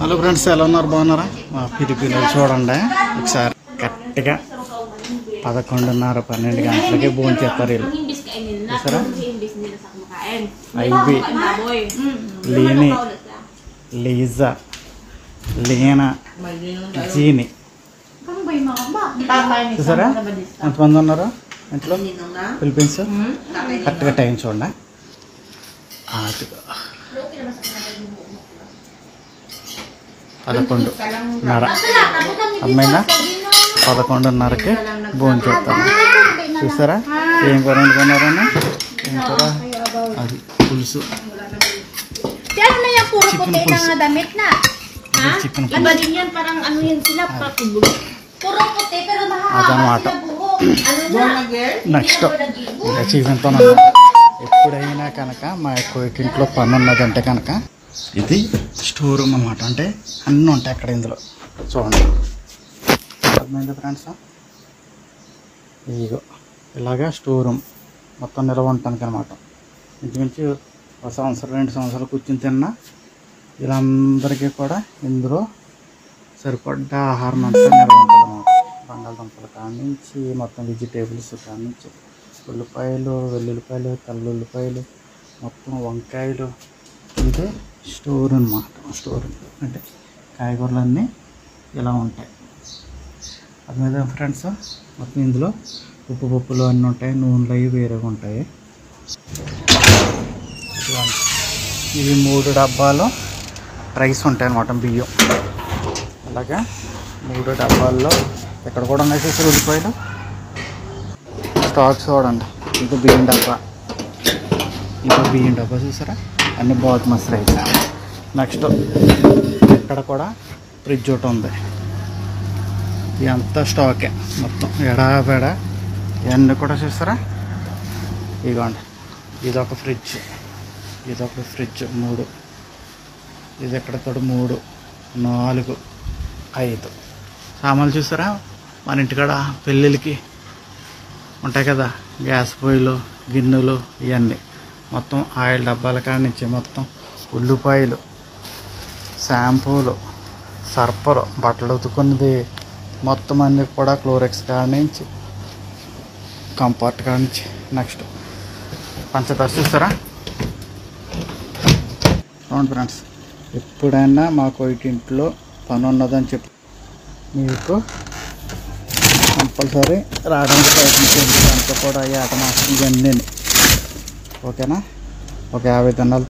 Hello friends ఎలా ఉన్నారు బాగున్నారా మా పిరి పిల్లలు చూడండి ఒకసారి కరెక్ట్గా పదకొండున్నర పన్నెండు గంటలకి భోజనం చేస్తారు వీళ్ళు Imbis kainin nila. Masarap? Kasi imbis nila sa kumakain. Ivy, Ang baboy. Lini, లీజా Leena జీని చూసారా ఎంతమంది ఉన్నారు ఇంట్లో ఫిలిపీన్స్ కరెక్ట్గా టైం చూడండి అదిగో. పదకొండున్నర అమ్మాయినా పదకొండున్నరకి భోజనం చేస్తాను చూసారా ఏం కూర వండుకున్నారని ఏం కూర అది పులుసు Pero na yung puro Chicken puti na pulse. nga damit na. Ha? Chicken Iba din yan, parang ano yan sila, patibog. Puro puti pero mahaba అదనమాట sila buhok. Ano na? Next అచీవ్మెంట్తో ఎప్పుడైనా కనుక మా యొక్క ఇంట్లో పని ఉన్నదంటే కనుక ఇది స్టోర్ రూమ్ అనమాట అంటే అన్నీ ఉంటాయి అక్కడ ఇందులో చూడండి అర్థమైంది ఫ్రెండ్స్ ఇగో ఇలాగా స్టోర్ రూమ్ మొత్తం నిల్వ ఉంటానికి అనమాట ఇంచుమించు ఒక సంవత్సరం రెండు సంవత్సరాలు కూర్చుని తిన్నా వీళ్ళందరికీ కూడా ఇందులో సరిపడ్డ ఆహారం అంతా నిల్వ ఉంటుంది అన్నమాట బంగాళదుంపల కాడ నుంచి మొత్తం వెజిటేబుల్స్ కాడ నుంచి ఉల్లిపాయలు వెల్లుల్లిపాయలు తెల్లుల్లిపాయలు మొత్తం వంకాయలు ఇదే స్టోర్ అన్నమాట స్టోర్ అంటే కాయగూరలన్నీ ఇలా ఉంటాయి అది మీద ఫ్రెండ్స్ మొత్తం ఇందులో ఉప్పు పప్పులు అన్నీ ఉంటాయి నూనెలు అవి వేరేగా ఉంటాయి ఇదిగోండి. ఇవి మూడు డబ్బాలు రైస్ ఉంటాయి అన్నమాట బియ్యం అలాగా మూడు డబ్బాల్లో ఇక్కడ కూడా ఉన్నాయి చూసారు ఉల్లిపాయలు స్టాక్ చూడండి ఇది బియ్యం డబ్బా ఇది బియ్యం డబ్బా చూసారా అన్ని బాస్మతి రైస్ నెక్స్ట్ ఇక్కడ కూడా ఫ్రిడ్జ్ ఒకటి ఉంది ఇదంతా స్టాకే మొత్తం ఎడాబెడ ఇవన్నీ కూడా చూసారా ఇదిగోండి ఇదొక ఫ్రిడ్జ్ ఇదొక ఫ్రిడ్జ్ మూడు ఇది ఎక్కడ తోడు మూడు నాలుగు ఐదు సామాన్లు చూసారా మన ఇంటికాడ పెళ్ళిళ్ళకి ఉంటాయి కదా గ్యాస్ పొయ్యిలు గిన్నెలు ఇవన్నీ మొత్తం ఆయిల్ డబ్బాల కాడ నుంచి మొత్తం ఉల్లిపాయలు షాంపూలు సర్పలు బట్టలు ఉతుకున్నది మొత్తం అన్ని కూడా క్లోరెక్స్ కాడ నుంచి కంఫర్ట్ కాడ నుంచి నెక్స్ట్ పంచదార చూస్తారా అవును ఫ్రెండ్స్ ఎప్పుడైనా మాకు ఇంట్లో పని ఉన్నదని చెప్పి మీకు కంపల్సరీ రావడానికి ప్రయత్నించండి అంతా కూడా ఈ ఆట మాసం ఇవన్నీ ఓకేనా ఒక యాభై దండాలు